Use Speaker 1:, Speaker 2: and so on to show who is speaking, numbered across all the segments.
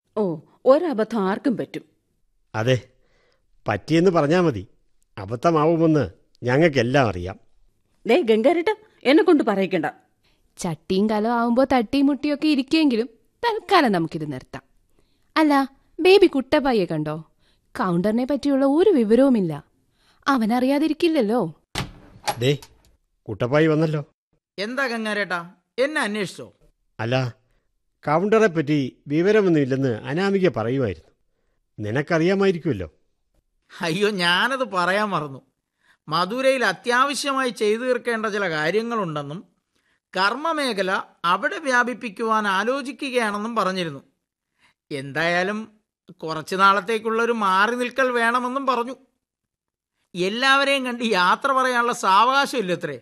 Speaker 1: ഓ ഒരബദ്ധം ആർക്കും പറ്റും
Speaker 2: അതെ പറ്റിയെന്ന് പറഞ്ഞാൽ മതി അബദ്ധമാവുമെന്ന് ഞങ്ങൾക്കെല്ലാം അറിയാം
Speaker 1: ദേ ഗംഗാരട്ട എന്നെ കൊണ്ട് പറയിക്കണ്ട
Speaker 3: ചട്ടിയും കലം ആവുമ്പോൾ തട്ടിയും മുട്ടിയൊക്കെ ഇരിക്കുമെങ്കിലും തൽക്കാലം നമുക്കിത് നിർത്താം അല്ല ബേബി കുട്ടപ്പായെ കണ്ടോ കൗണ്ടറിനെ പറ്റിയുള്ള ഒരു വിവരവുമില്ല അവനറിയാതിരിക്കില്ലല്ലോ
Speaker 2: ദേ കുട്ടപ്പായി വന്നല്ലോ
Speaker 4: എന്താ ഗംഗാരേട്ടാ എന്നെ അന്വേഷിച്ചോ
Speaker 2: അല്ല കൗണ്ടറെ പറ്റി വിവരമൊന്നുമില്ലെന്ന് അനാമിക പറയുമായിരുന്നു നിനക്കറിയാമായിരിക്കുമല്ലോ
Speaker 4: അയ്യോ ഞാനത് പറയാൻ മറന്നു മധുരയിൽ അത്യാവശ്യമായി ചെയ്തു തീർക്കേണ്ട ചില കാര്യങ്ങളുണ്ടെന്നും കർമ്മമേഖല അവിടെ വ്യാപിപ്പിക്കുവാൻ ആലോചിക്കുകയാണെന്നും പറഞ്ഞിരുന്നു എന്തായാലും കുറച്ച് നാളത്തേക്കുള്ളൊരു മാറി നിൽക്കൽ വേണമെന്നും പറഞ്ഞു എല്ലാവരെയും കണ്ട് യാത്ര പറയാനുള്ള സാവകാശമില്ലത്രേ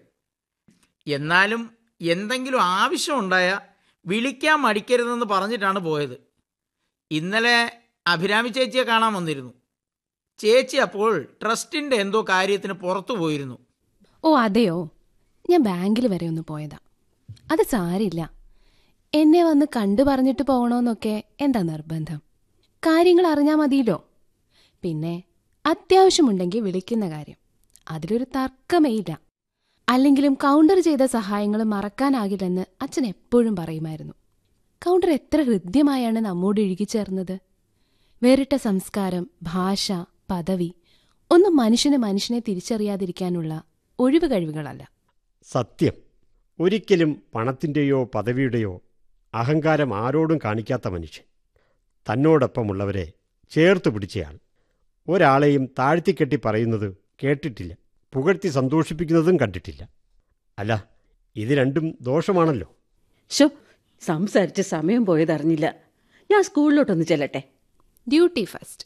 Speaker 4: എന്നാലും എന്തെങ്കിലും ആവശ്യമുണ്ടായ വിളിക്കാൻ മടിക്കരുതെന്ന് പറഞ്ഞിട്ടാണ് പോയത് ഇന്നലെ അഭിരാമി ചേച്ചിയെ കാണാൻ വന്നിരുന്നു ചേച്ചി അപ്പോൾ ട്രസ്റ്റിൻ്റെ എന്തോ കാര്യത്തിന് പുറത്തു പോയിരുന്നു
Speaker 3: ഓ അതെയോ ഞാൻ ബാങ്കിൽ വരെ ഒന്ന് പോയതാ അത് സാരില്ല എന്നെ വന്ന് കണ്ടു പറഞ്ഞിട്ട് പോകണമെന്നൊക്കെ എന്താ നിർബന്ധം കാര്യങ്ങൾ അറിഞ്ഞാൽ മതിയല്ലോ പിന്നെ അത്യാവശ്യമുണ്ടെങ്കിൽ വിളിക്കുന്ന കാര്യം അതിലൊരു തർക്കമേ ഇല്ല അല്ലെങ്കിലും കൗണ്ടർ ചെയ്ത സഹായങ്ങൾ മറക്കാനാകില്ലെന്ന് അച്ഛൻ എപ്പോഴും പറയുമായിരുന്നു കൗണ്ടർ എത്ര ഹൃദ്യമായാണ് നമ്മോട് ഇഴുകിച്ചേർന്നത് വേറിട്ട സംസ്കാരം ഭാഷ പദവി ഒന്നും മനുഷ്യന് മനുഷ്യനെ തിരിച്ചറിയാതിരിക്കാനുള്ള ഒഴിവ് കഴിവുകളല്ല
Speaker 2: സത്യം ഒരിക്കലും പണത്തിൻ്റെയോ പദവിയുടെയോ അഹങ്കാരം ആരോടും കാണിക്കാത്ത മനുഷ്യൻ തന്നോടൊപ്പമുള്ളവരെ ചേർത്ത് പിടിച്ചയാൾ ഒരാളെയും താഴ്ത്തിക്കെട്ടി പറയുന്നത് കേട്ടിട്ടില്ല പുകഴ്ത്തി സന്തോഷിപ്പിക്കുന്നതും കണ്ടിട്ടില്ല അല്ല ഇത് രണ്ടും ദോഷമാണല്ലോ
Speaker 1: ഷോ സംസാരിച്ച് സമയം പോയതറിഞ്ഞില്ല ഞാൻ സ്കൂളിലോട്ടൊന്ന് ചെല്ലട്ടെ
Speaker 3: ഡ്യൂട്ടി ഫസ്റ്റ്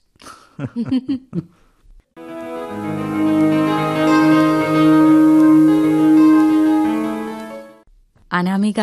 Speaker 5: അനാമിക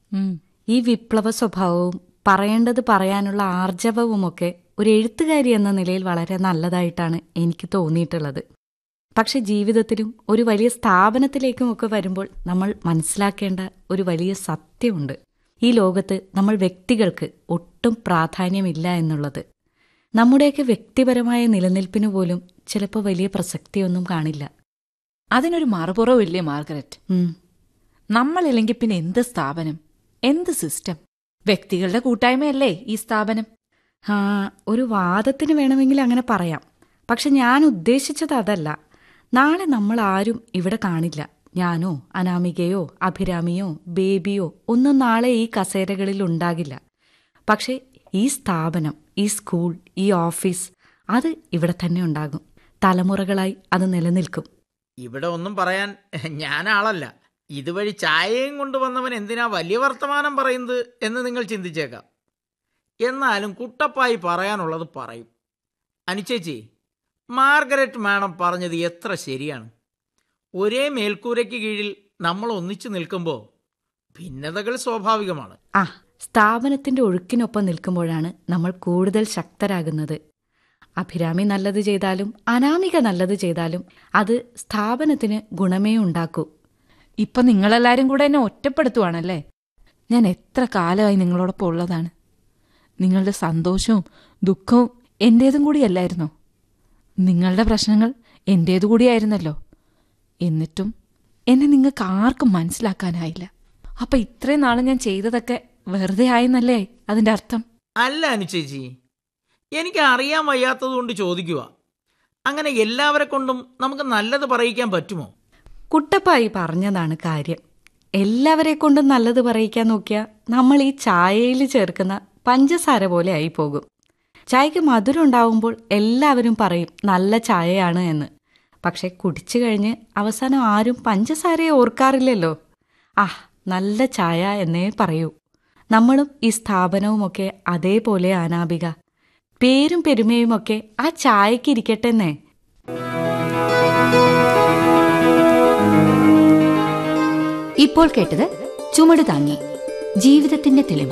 Speaker 5: ഈ വിപ്ലവ സ്വഭാവവും പറയേണ്ടത് പറയാനുള്ള ആർജവവുമൊക്കെ ഒരു എഴുത്തുകാരി എന്ന നിലയിൽ വളരെ നല്ലതായിട്ടാണ് എനിക്ക് തോന്നിയിട്ടുള്ളത് പക്ഷെ ജീവിതത്തിലും ഒരു വലിയ സ്ഥാപനത്തിലേക്കുമൊക്കെ വരുമ്പോൾ നമ്മൾ മനസ്സിലാക്കേണ്ട ഒരു വലിയ സത്യമുണ്ട് ഈ ലോകത്ത് നമ്മൾ വ്യക്തികൾക്ക് ഒട്ടും പ്രാധാന്യമില്ല എന്നുള്ളത് നമ്മുടെയൊക്കെ വ്യക്തിപരമായ നിലനിൽപ്പിന് പോലും ചിലപ്പോൾ വലിയ പ്രസക്തിയൊന്നും കാണില്ല
Speaker 6: അതിനൊരു മറുപുറവില്ലേ മാർഗരറ്റ്
Speaker 5: ഉം.
Speaker 6: നമ്മളില്ലെങ്കിൽ പിന്നെ എന്ത് സ്ഥാപനം എന്ത് സിസ്റ്റം വ്യക്തികളുടെ കൂട്ടായ്മയല്ലേ ഈ സ്ഥാപനം
Speaker 5: ആ ഒരു വാദത്തിന് വേണമെങ്കിൽ അങ്ങനെ പറയാം പക്ഷെ ഞാൻ ഉദ്ദേശിച്ചത് അതല്ല നാളെ നമ്മൾ ആരും ഇവിടെ കാണില്ല ഞാനോ അനാമികയോ അഭിരാമിയോ ബേബിയോ ഒന്നും നാളെ ഈ കസേരകളിൽ ഉണ്ടാകില്ല പക്ഷെ ഈ സ്ഥാപനം ഈ സ്കൂൾ ഈ ഓഫീസ് അത് ഇവിടെ തന്നെ ഉണ്ടാകും തലമുറകളായി അത് നിലനിൽക്കും
Speaker 4: ഇവിടെ ഒന്നും പറയാൻ ഞാൻ ആളല്ല ഇതുവഴി ചായയും കൊണ്ടുവന്നവൻ എന്തിനാ വലിയ വർത്തമാനം പറയുന്നത് എന്ന് നിങ്ങൾ ചിന്തിച്ചേക്കാം എന്നാലും കുട്ടപ്പായി പറയാനുള്ളത് പറയും അനുചേച്ചി മാർഗരറ്റ് മാഡം പറഞ്ഞത് എത്ര ശരിയാണ് ഒരേ മേൽക്കൂരയ്ക്ക് കീഴിൽ നമ്മൾ ഒന്നിച്ചു നിൽക്കുമ്പോൾ ഭിന്നതകൾ സ്വാഭാവികമാണ്
Speaker 5: ആ സ്ഥാപനത്തിന്റെ ഒഴുക്കിനൊപ്പം നിൽക്കുമ്പോഴാണ് നമ്മൾ കൂടുതൽ ശക്തരാകുന്നത് അഭിരാമി നല്ലത് ചെയ്താലും അനാമിക നല്ലത് ചെയ്താലും അത് സ്ഥാപനത്തിന് ഗുണമേ ഉണ്ടാക്കൂ
Speaker 6: ഇപ്പൊ നിങ്ങളെല്ലാരും കൂടെ എന്നെ ഒറ്റപ്പെടുത്തുവാണല്ലേ ഞാൻ എത്ര കാലമായി നിങ്ങളോടൊപ്പം ഉള്ളതാണ് നിങ്ങളുടെ സന്തോഷവും ദുഃഖവും എന്റേതും കൂടിയല്ലായിരുന്നോ നിങ്ങളുടെ പ്രശ്നങ്ങൾ എന്റേതു കൂടിയായിരുന്നല്ലോ എന്നിട്ടും എന്നെ നിങ്ങൾക്ക് ആർക്കും മനസ്സിലാക്കാനായില്ല അപ്പൊ ഇത്രയും നാളെ ഞാൻ ചെയ്തതൊക്കെ വെറുതെ ആയെന്നല്ലേ അതിന്റെ അർത്ഥം
Speaker 4: അല്ല അനുചേച്ചി എനിക്ക് അറിയാൻ വയ്യാത്തതുകൊണ്ട് ചോദിക്കുക അങ്ങനെ എല്ലാവരെ കൊണ്ടും നമുക്ക് നല്ലത് പറയിക്കാൻ പറ്റുമോ
Speaker 5: കുട്ടപ്പായി പറഞ്ഞതാണ് കാര്യം എല്ലാവരെ കൊണ്ടും നല്ലത് പറയിക്കാൻ നോക്കിയാൽ നമ്മൾ ഈ ചായയിൽ ചേർക്കുന്ന പഞ്ചസാര പോലെ ആയി പോകും ചായക്ക് മധുരം ഉണ്ടാവുമ്പോൾ എല്ലാവരും പറയും നല്ല ചായയാണ് എന്ന് പക്ഷെ കുടിച്ചു കഴിഞ്ഞ് അവസാനം ആരും പഞ്ചസാരയെ ഓർക്കാറില്ലല്ലോ ആ നല്ല ചായ എന്നേ പറയൂ നമ്മളും ഈ സ്ഥാപനവുമൊക്കെ അതേപോലെ അനാപിക പേരും പെരുമയുമൊക്കെ ആ ചായക്ക് ഇരിക്കട്ടെന്നേ
Speaker 7: ഇപ്പോൾ കേട്ടത് ചുമട് താങ്ങി ജീവിതത്തിന്റെ തെളിമ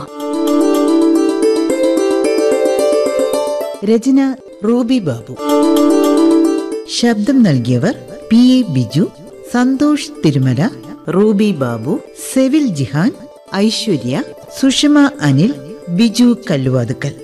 Speaker 8: രചന റൂബി ബാബു ശബ്ദം നൽകിയവർ പി എ ബിജു സന്തോഷ് തിരുമല റൂബി ബാബു സെവിൽ ജിഹാൻ ഐശ്വര്യ സുഷമ അനിൽ ബിജു കല്ലുവാതുക്കൽ